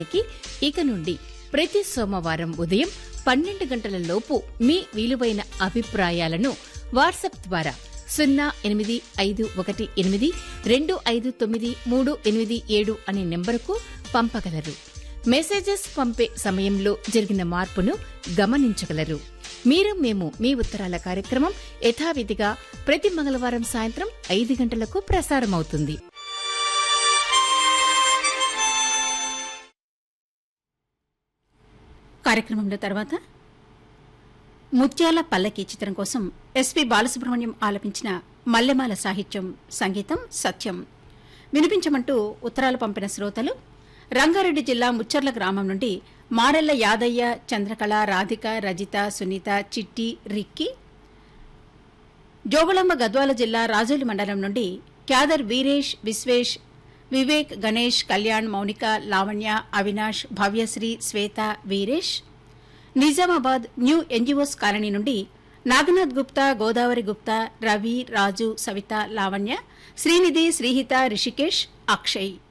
కి ఇక నుండి ప్రతి సోమవారం ఉదయం పన్నెండు గంటల లోపు మీ విలువైన అభిప్రాయాలను వాట్సాప్ ద్వారా సున్నా ఎనిమిది ఐదు ఒకటి ఎనిమిది రెండు ఐదు తొమ్మిది మూడు ఎనిమిది ఏడు అనే నెంబరుకు పంపగలరు మెసేజెస్ పంపే సమయంలో జరిగిన మార్పును గమనించగలరు మీరు మేము మీ ఉత్తరాల కార్యక్రమం యథావిధిగా ప్రతి మంగళవారం సాయంత్రం ఐదు గంటలకు ప్రసారమవుతుంది కార్యక్రమంలో తర్వాత ముత్యాల పల్లకి చిత్రం కోసం ఎస్పి బాలసుబ్రహ్మణ్యం ఆలపించిన మల్లెమాల సాహిత్యం సంగీతం సత్యం వినిపించమంటూ ఉత్తరాలు పంపిన శ్రోతలు రంగారెడ్డి జిల్లా ముచ్చర్ల గ్రామం నుండి మారెల్ల యాదయ్య చంద్రకళ రాధిక రజిత సునీత చిట్టి రిక్కి జోగుళమ్మ గద్వాల జిల్లా రాజోలి మండలం నుండి Kyadar Veeresh Vishwesh Vivek Ganesh Kalyan Mounika Lavanya Avinash Bhavyasri Swetha Veeresh Nizamabad new NGOs colony నుండి నాగనాథ్ గుప్తా గోదావరి గుప్తా రవి రాజు సవిత లావణ్య శ్రీనిధి శ్రీహిత రిషికేష్ అక్షయ్